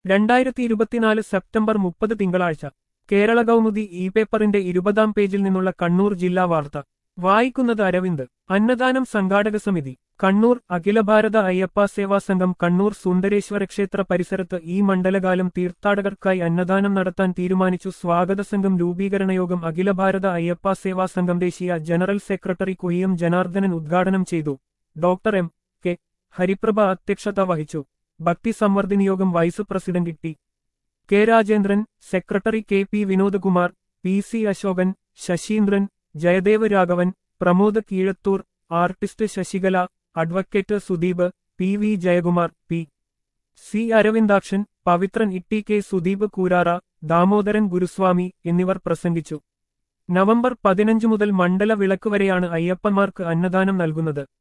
രണ്ടായിരത്തി ഇരുപത്തിനാല് സെപ്റ്റംബർ മുപ്പത് തിങ്കളാഴ്ച കേരള കൗമുദി ഇ പേപ്പറിന്റെ ഇരുപതാം പേജിൽ നിന്നുള്ള കണ്ണൂർ ജില്ലാ വാർത്ത വായിക്കുന്നത് അരവിന്ദ് അന്നദാനം സംഘാടക സമിതി കണ്ണൂർ അഖില ഭാരത അയ്യപ്പ സേവാ സംഘം കണ്ണൂർ സുന്ദരേശ്വര ക്ഷേത്ര പരിസരത്ത് ഈ മണ്ഡലകാലം തീർത്ഥാടകർക്കായി അന്നദാനം നടത്താൻ തീരുമാനിച്ചു സ്വാഗത സംഘം രൂപീകരണ യോഗം അഖില ഭാരത അയ്യപ്പ സേവാ സംഘം ദേശീയ ജനറൽ സെക്രട്ടറി കുയ്യം ജനാർദ്ദനൻ ഉദ്ഘാടനം ചെയ്തു ഡോക്ടർ എം കെ ഹരിപ്രഭ അധ്യക്ഷത വഹിച്ചു Bhakti Samvardhini Yogam vice president T K Rajendran secretary K P Vinodkumar P C Asokan Sasindran Jayadev Raghavan Pramod Keezhathur artist Sasikala advocate Sudeep P V Jayakumar P C Aravindakshan Pavithran Itty K Sudeep Koorara Damodaran Guruswamy എന്നിവർ പ്രസംഗിച്ചു നവംബർ പതിനഞ്ച് മുതൽ മണ്ഡല വിളക്ക് വരെയാണ് അയ്യപ്പന്മാർക്ക് അന്നദാനം നൽകുന്നത്